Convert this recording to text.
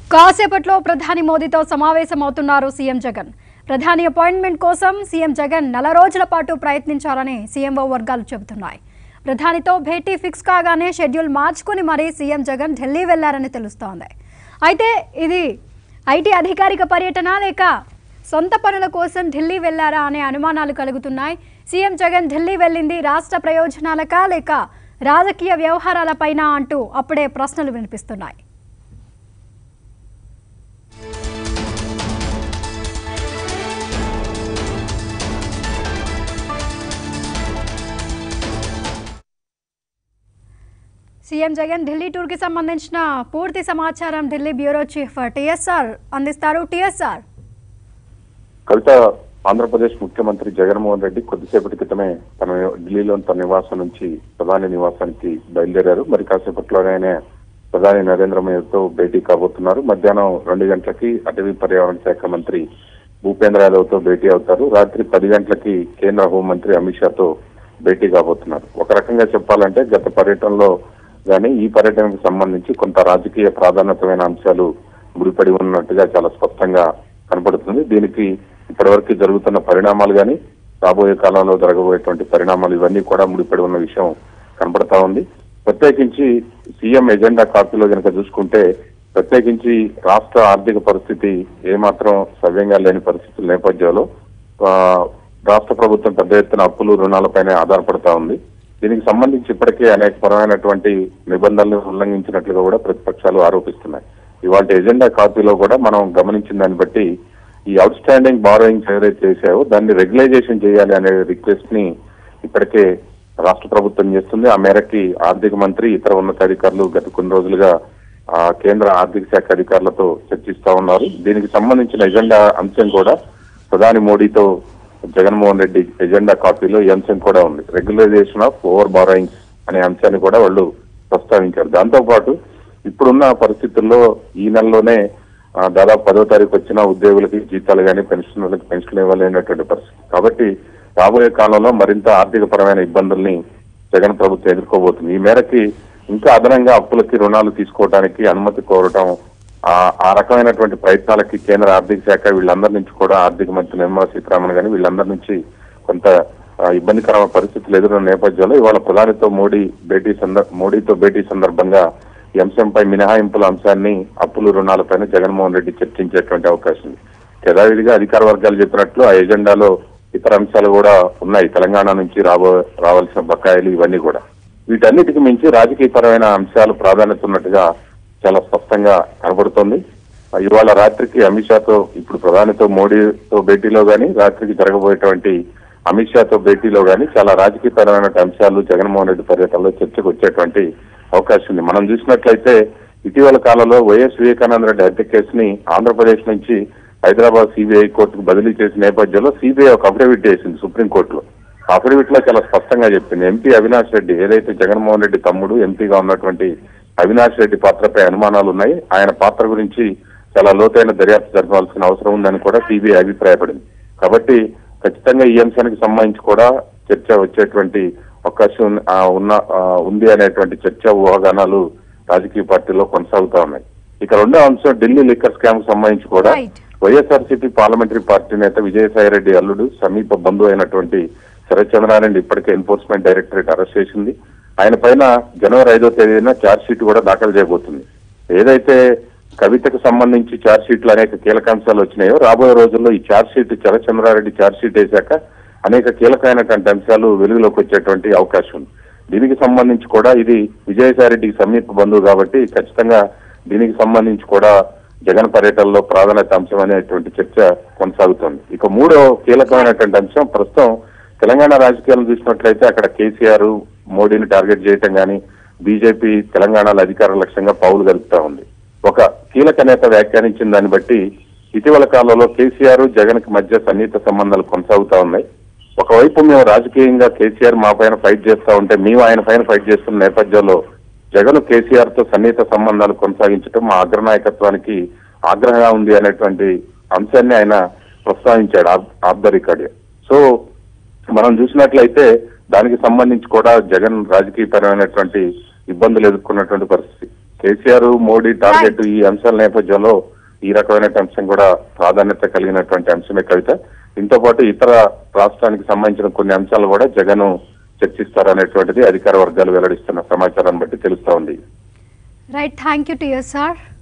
కాసేపట్లో ప్రధాని మోదీతో సమావేశమవుతున్నారు సీఎం జగన్ ప్రధాని అపాయింట్మెంట్ కోసం సీఎం జగన్ నెల రోజుల పాటు ప్రయత్నించారని సీఎంఓ వర్గాలు చెబుతున్నాయి ప్రధానితో భేటీ ఫిక్స్ కాగానే షెడ్యూల్ మార్చుకుని మరీ సీఎం జగన్ ఢిల్లీ వెళ్లారని తెలుస్తోంది అయితే ఇది ఐటీ అధికారిక పర్యటన లేక సొంత పనుల కోసం ఢిల్లీ వెళ్లారా అనే అనుమానాలు కలుగుతున్నాయి సీఎం జగన్ ఢిల్లీ వెళ్ళింది రాష్ట్ర ప్రయోజనాలకా లేక రాజకీయ వ్యవహారాలపైన అంటూ అప్పుడే ప్రశ్నలు వినిపిస్తున్నాయి సీఎం జగన్ ఢిల్లీ టూర్కి సంబంధించిన పూర్తి సమాచారం ఢిల్లీ బ్యూరో చీఫ్ టిఎస్ఆర్ అందిస్తారు టిఎస్ఆర్ కవిత ఆంధ్రప్రదేశ్ ముఖ్యమంత్రి జగన్మోహన్ రెడ్డి కొద్దిసేపటి క్రితమే తన ఢిల్లీలోని తన నివాసం నుంచి ప్రధాని నివాసానికి బయలుదేరారు మరి కాసేపట్లోనే ఆయన ప్రధాని నరేంద్ర మోదీతో భేటీ కాబోతున్నారు మధ్యాహ్నం రెండు గంటలకి అటవీ పర్యావరణ శాఖ మంత్రి భూపేంద్ర యాదవ్తో భేటీ అవుతారు రాత్రి పది గంటలకి కేంద్ర హోంమంత్రి అమిత్ షాతో భేటీ కాబోతున్నారు ఒక రకంగా చెప్పాలంటే గత పర్యటనలో గానీ ఈ పర్యటనకు సంబంధించి కొంత రాజకీయ ప్రాధాన్యతమైన అంశాలు ముడిపడి ఉన్నట్టుగా చాలా స్పష్టంగా కనపడుతుంది దీనికి ఇప్పటివరకు జరుగుతున్న పరిణామాలు గాని రాబోయే కాలంలో జరగబోయేటువంటి పరిణామాలు ఇవన్నీ కూడా ముడిపడి ఉన్న విషయం కనపడతా ఉంది ప్రత్యేకించి సీఎం ఎజెండా కాపీలో కనుక చూసుకుంటే ప్రత్యేకించి రాష్ట్ర ఆర్థిక పరిస్థితి ఏమాత్రం సవ్యంగా లేని పరిస్థితుల నేపథ్యంలో ఆ, రాష్ట్ర ప్రభుత్వం పెద్ద ఎత్తున అప్పులు రుణాలపైనే ఆధారపడతా ఉంది దీనికి సంబంధించి ఇప్పటికే అనేక పరమైనటువంటి నిబంధనలు ఉల్లంఘించినట్లుగా కూడా ప్రతిపక్షాలు ఆరోపిస్తున్నాయి ఇవాళ ఎజెండా కాపీలో కూడా మనం గమనించిన దాన్ని బట్టి ఈ అవుట్ స్టాండింగ్ బారోయింగ్స్ ఏదైతే చేశావో దాన్ని రెగ్యులైజేషన్ చేయాలి అనే రిక్వెస్ట్ ని ఇప్పటికే రాష్ట్ర ప్రభుత్వం చేస్తుంది ఆ మేరకి ఆర్థిక మంత్రి ఇతర ఉన్నతాధికారులు గత కొన్ని రోజులుగా ఆ కేంద్ర ఆర్థిక శాఖ అధికారులతో చర్చిస్తా ఉన్నారు దీనికి సంబంధించిన ఎజెండా అంశం కూడా ప్రధాని మోడీతో జగన్మోహన్ రెడ్డి ఎజెండా కాపీలో ఈ అంశం కూడా ఉంది రెగ్యులైజేషన్ ఆఫ్ ఓవర్ బారోయింగ్స్ అనే అంశాన్ని కూడా వాళ్ళు ప్రస్తావించారు దాంతో పాటు ఇప్పుడున్న పరిస్థితుల్లో ఈ నెలలోనే ఆ, దాదాపు పదో తారీఖు వచ్చిన ఉద్యోగులకి జీతాలు కానీ పెన్షన్లకు పెన్షన్ ఇవ్వలేనటువంటి పరిస్థితి కాబట్టి రాబోయే కాలంలో మరింత ఆర్థిక పరమైన ఇబ్బందుల్ని జగన్ ప్రభుత్వం ఎదుర్కోబోతుంది ఈ మేరకి ఇంకా అదనంగా అప్పులకి రుణాలు తీసుకోవడానికి అనుమతి కోరటం ఆ ఆ రకమైనటువంటి ప్రయత్నాలకి కేంద్ర ఆర్థిక శాఖ వీళ్ళందరి నుంచి కూడా ఆర్థిక మంత్రి నిర్మలా సీతారామన్ గాని వీళ్ళందరి నుంచి కొంత ఆ, ఇబ్బందికరమైన పరిస్థితులు ఎదురున్న నేపథ్యంలో ఇవాళ ప్రధానితో మోడీ భేటీ సందర్ మోడీతో భేటీ సందర్భంగా ఈ అంశంపై మినహాయింపుల అంశాన్ని అప్పులు రుణాలపైన జగన్మోహన్ రెడ్డి చర్చించేటువంటి అవకాశం ఉంది యథావిధిగా అధికార వర్గాలు చెప్పినట్లు ఆ ఎజెండాలో ఇతర అంశాలు కూడా ఉన్నాయి తెలంగాణ నుంచి రాబో రావాల్సిన బకాయిలు ఇవన్నీ కూడా వీటన్నిటికి మించి రాజకీయపరమైన అంశాలు ప్రాధాన్యత ఉన్నట్టుగా చాలా స్పష్టంగా కనబడుతోంది ఆ, ఇవాళ రాత్రికి అమిత్ షాతో ఇప్పుడు ప్రధానితో మోడీతో భేటీలో గాని రాత్రికి జరగబోయేటువంటి అమిత్ షాతో భేటీలో గాని చాలా రాజకీయపరమైన అంశాలు జగన్మోహన్ రెడ్డి పర్యటనలో చర్చకు వచ్చేటువంటి అవకాశం ఉంది మనం చూసినట్లయితే ఇటీవల కాలంలో వైఎస్ వివేకానంద రెడ్డి హత్య కేసుని ఆంధ్రప్రదేశ్ నుంచి హైదరాబాద్ సిబిఐ కోర్టుకు బదిలీ చేసిన నేపథ్యంలో సిబిఐ ఒక అఫిడవిట్ చేసింది సుప్రీంకోర్టులో అఫిడవిట్ లో చాలా స్పష్టంగా చెప్పింది ఎంపీ అవినాష్ రెడ్డి ఏదైతే జగన్మోహన్ రెడ్డి తమ్ముడు ఎంపీగా ఉన్నటువంటి అవినాష్ రెడ్డి పాత్రపై అనుమానాలు ఉన్నాయి ఆయన పాత్ర గురించి చాలా లోతైన దర్యాప్తు జరపాల్సిన అవసరం ఉందని కూడా సిబిఐ అభిప్రాయపడింది కాబట్టి ఖచ్చితంగా ఈ అంశానికి సంబంధించి కూడా చర్చ వచ్చేటువంటి అవకాశం ఉన్న- ఆ, ఉన్న ఆ, ఉంది అనేటువంటి చర్చ ఊహాగానాలు రాజకీయ పార్టీలో కొనసాగుతా ఉన్నాయి ఇక రెండో అంశం ఢిల్లీ లిక్కర్ స్కామ్ సంబంధించి కూడా Right. వైఎస్ఆర్సీపీ పార్లమెంటరీ పార్టీ నేత విజయసాయి రెడ్డి అల్లుడు సమీప బంధువు అయినటువంటి శరత్ చంద్రారెడ్డి ఇప్పటికే ఎన్ఫోర్స్మెంట్ డైరెక్టరేట్ అరెస్ట్ చేసింది ఆయన పైన జనవరి ఐదో తేదీన ఛార్జ్ షీట్ కూడా దాఖలు చేయబోతుంది ఏదైతే కవితకు సంబంధించి ఛార్జ్ షీట్లు అనేక కీలకాంశాలు వచ్చినాయో రాబోయే రోజుల్లో ఈ charge sheet Sarath Chandra Reddy charge sheet వేశాక అనేక కీలకమైనటువంటి అంశాలు వెలుగులోకి వచ్చేటువంటి అవకాశం ఉంది దీనికి సంబంధించి కూడా ఇది విజయసాయి రెడ్డికి సమీప బంధువు కాబట్టి ఖచ్చితంగా దీనికి సంబంధించి కూడా జగన్ పర్యటనలో ప్రాధాన్యత అంశం అనేటువంటి చర్చ కొనసాగుతోంది ఇక మూడో కీలకమైనటువంటి అంశం ప్రస్తుతం తెలంగాణ రాజకీయాలను చూసినట్లయితే అక్కడ కేసీఆర్ మోడీని టార్గెట్ చేయటం గాని బీజేపీ తెలంగాణలో అధికార లక్ష్యంగా పావులు గలుపుతా ఉంది ఒక కీలక నేత వ్యాఖ్యానించిన దాన్ని బట్టి ఇటీవల కాలంలో కేసీఆర్ జగన్ కి మధ్య సన్నిహిత సంబంధాలు కొనసాగుతా ఉన్నాయి ఒకవైపు మేము రాజకీయంగా కేసీఆర్ మా పైన ఫైట్ చేస్తా ఉంటే మేము ఆయన పైన ఫైట్ చేస్తున్న నేపథ్యంలో జగన్ కేసీఆర్ తో సన్నిహిత సంబంధాలు కొనసాగించడం మా అగ్రనాయకత్వానికి ఆగ్రహంగా ఉంది అనేటువంటి అంశాన్ని ఆయన ప్రస్తావించాడు ఆఫ్ ద రికార్డ్ సో మనం చూసినట్లయితే దానికి సంబంధించి కూడా జగన్ రాజకీయపరమైనటువంటి ఇబ్బందులు ఎదుర్కొన్నటువంటి పరిస్థితి కేసీఆర్ మోడీ టార్గెట్ ఈ అంశాల నేపథ్యంలో ఈ రకమైన అంశం కూడా ప్రాధాన్యత కలిగినటువంటి అంశమే కవిత దీంతో పాటు ఇతర రాష్ట్రానికి సంబంధించిన కొన్ని అంశాలు కూడా జగన్ చర్చిస్తారనేటువంటిది అధికార వర్గాలు వెల్లడిస్తున్న సమాచారాన్ని బట్టి తెలుస్తా ఉంది రైట్ థ్యాంక్ యూ టిఎస్ఆర్